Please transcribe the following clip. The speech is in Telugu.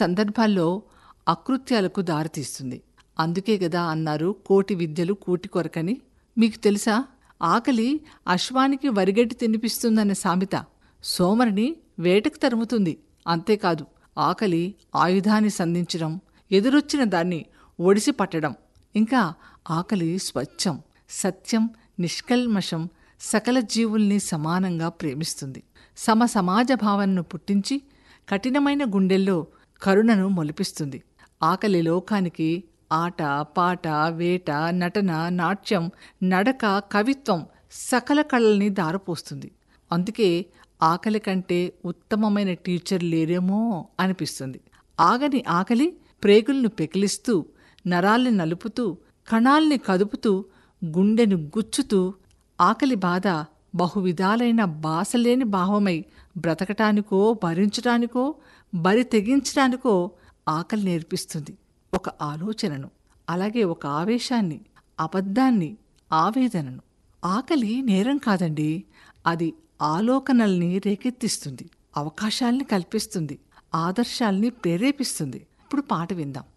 సందర్భాల్లో అకృత్యాలకు దారితీస్తుంది అందుకే కదా అన్నారు కోటి విద్యలు కూటి కొరకని మీకు తెలుసా ఆకలి అశ్వానికి వరిగడ్డి తినిపిస్తుందనే సామెత సోమరిని వేటకు తరుముతుంది అంతేకాదు ఆకలి ఆయుధాన్ని సంధించడం ఎదురొచ్చిన దాన్ని ఒడిసి పట్టడం ఇంకా ఆకలి స్వచ్ఛం సత్యం నిష్కల్మషం సకల జీవుల్ని సమానంగా ప్రేమిస్తుంది సమ సమాజ భావనను పుట్టించి కఠినమైన గుండెల్లో కరుణను మొలిపిస్తుంది ఆకలి లోకానికి ఆట పాట వేట నటన నాట్యం నడక కవిత్వం సకల కళల్ని దారపోస్తుంది అందుకే ఆకలి కంటే ఉత్తమమైన టీచర్ లేరేమో అనిపిస్తుంది ఆగని ఆకలి ప్రేగులను పెకిలిస్తూ నరాల్ని నలుపుతూ కణాల్ని కదుపుతూ గుండెను గుచ్చుతూ ఆకలి బాధ బహువిధాలైన బాసలేని భావమై బ్రతకటానికో భరించటానికో బరి తెగించటానికో ఆకలి నేర్పిస్తుంది ఒక ఆలోచనను అలాగే ఒక ఆవేశాన్ని అబద్ధాన్ని ఆవేదనను ఆకలి నేరం కాదండి అది ఆలోకనల్ని రేకెత్తిస్తుంది అవకాశాల్ని కల్పిస్తుంది ఆదర్శాల్ని ప్రేరేపిస్తుంది ఇప్పుడు పాట విందాం